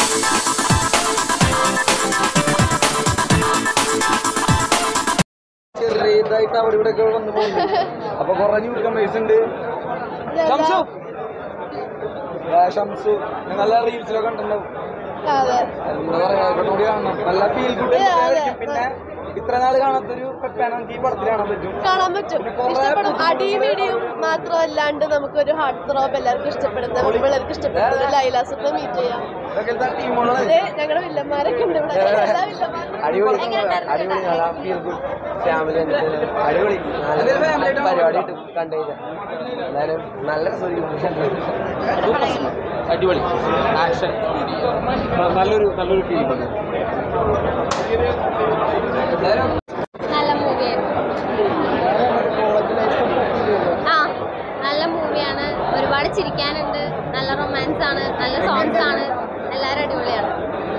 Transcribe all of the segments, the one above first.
ചെറിയതായിട്ട് അവിടെ ഇവിടെ ഒക്കെ വന്നു പോകുന്നുണ്ട് അപ്പൊ കുറെ ന്യൂ കമേഴ്സ് ഉണ്ട് ഷംസു ആ, ഷംസു ഞാൻ നല്ല റീൽസിലൊക്കെ കണ്ടിട്ടുണ്ടാവും അതെ എന്താ പറയാ ഇവിടെ കൂടി കാണണം നല്ല ഫീൽ ഗുഡ് ആയിരിക്കും പിന്നെ ഇത്ര നാൾ കാണാത്തൊരു പെപ്പാണ് നമുക്ക് ഈ പടത്തിൽ കാണാൻ പറ്റും കാണാൻ പറ്റും പിന്നെ കുറേ ഇഷ്ടപ്പെടും പുതുമ അടിയും ഇടിയും മാത്രമല്ലാണ്ട് നമുക്കൊരു ഹാർട്ട് ത്രോപ്പ് എല്ലാവർക്കും ഇഷ്ടപ്പെടുന്ന പിള്ളേർക്ക് ഇഷ്ടപ്പെടുന്ന ഒരു ലൈലാസുപ്പ മീറ്റ് ചെയ്യാം ഇതൊക്കെ എന്താ ടീമുകളാണ് അതെ ഞങ്ങളുടെ വില്ലന്മാരൊക്കെ ഉണ്ട് ഇവിടെ എല്ലാ വില്ലന്മാരും അടിപൊളി എങ്ങനെയുണ്ടായിരുന്നു അടിപൊളി കാണാൻ? നല്ല ഫീൽ ഗുഡ് ഫാമിലി അടിപൊളി എന്തായാലും family ആയിട്ട് പരിപാടി കണ്ടു കഴിഞ്ഞാൽ എന്തായാലും നല്ല രസമായിരിക്കും അടിപൊളി ആക്ഷൻ നല്ലൊരു നല്ലൊരു ഫീലിംഗ് നല്ല മൂവിയായിരുന്നു ആ നല്ല മൂവിയാണ് ഒരുപാട് ചിരിക്കാനുണ്ട് നല്ല റൊമാൻസ് ആണ് നല്ല സോങ്സ് ആണ് എല്ലാവരും അടിപൊളിയാണ്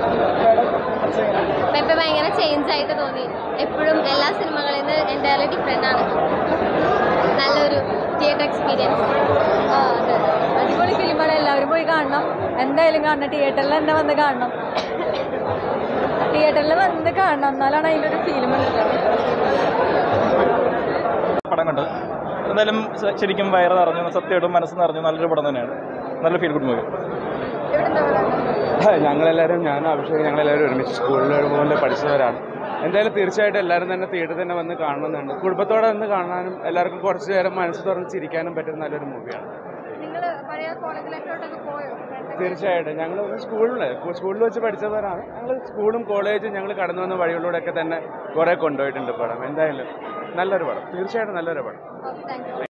പെപ്പ ഭയങ്കര ചേഞ്ച് ആയിട്ട് തോന്നി എപ്പോഴും എല്ലാ സിനിമകളിൽ നിന്ന് എൻ്റെ ഡിഫറെൻ്റ് ആണ് നല്ലൊരു തിയേറ്റർ എക്സ്പീരിയൻസ് ആ അതെ അടിപൊളി ഫിലിമാണ് എല്ലാവരും പോയി കാണണം എന്തായാലും കാണണം തിയേറ്ററിൽ തന്നെ വന്ന് കാണണം തിയേറ്ററിൽ വന്ന് കാണണം എന്നാലാണ് അതിൻ്റെ ഒരു ഫീൽ മനസ്സിലാവുക പടം കണ്ടത് എന്തായാലും സ- ശരിക്കും വയറ് നിറഞ്ഞു സത്യമായിട്ടും മനസ്സ് നിറഞ്ഞു നല്ലൊരു പടം തന്നെയാണ് നല്ല ഫീൽ ഗുഡ് മൂവി ഞങ്ങളെല്ലാവരും ഞാൻ അഭിഷേക് ഞങ്ങളെല്ലാവരും ഒരുമിച്ച് സ്കൂളിൽ ഒരുപോലെ പഠിച്ചവരാണ് എന്തായാലും തീർച്ചയായിട്ടും എല്ലാവരും തന്നെ തിയേറ്ററിൽ തന്നെ വന്ന് കാണണമെന്നുണ്ട് കുടുംബത്തോടെ വന്ന് കാണാനും എല്ലാവർക്കും കുറച്ച് നേരം മനസ്സ് തുറന്ന് ചിരിക്കാനും പറ്റുന്ന നല്ലൊരു മൂവിയാണ് നിങ്ങൾ പഴയ കോളേജ് ലൈഫിലോട്ടൊക്കെ പോയോ തീർച്ചയായിട്ടും ഞങ്ങൾ സ്കൂളിൽ സ്കൂളിൽ വെച്ച് പഠിച്ചവരാണ് ഞങ്ങൾ സ്കൂളും കോളേജും ഞങ്ങൾ കടന്നു വന്ന വഴികളിലൂടെയൊക്കെ തന്നെ കുറേ കൊണ്ടുപോയിട്ടുണ്ട് പടം എന്തായാലും നല്ലൊരു പടം തീർച്ചയായിട്ടും നല്ലൊരു പടം താങ്ക് യു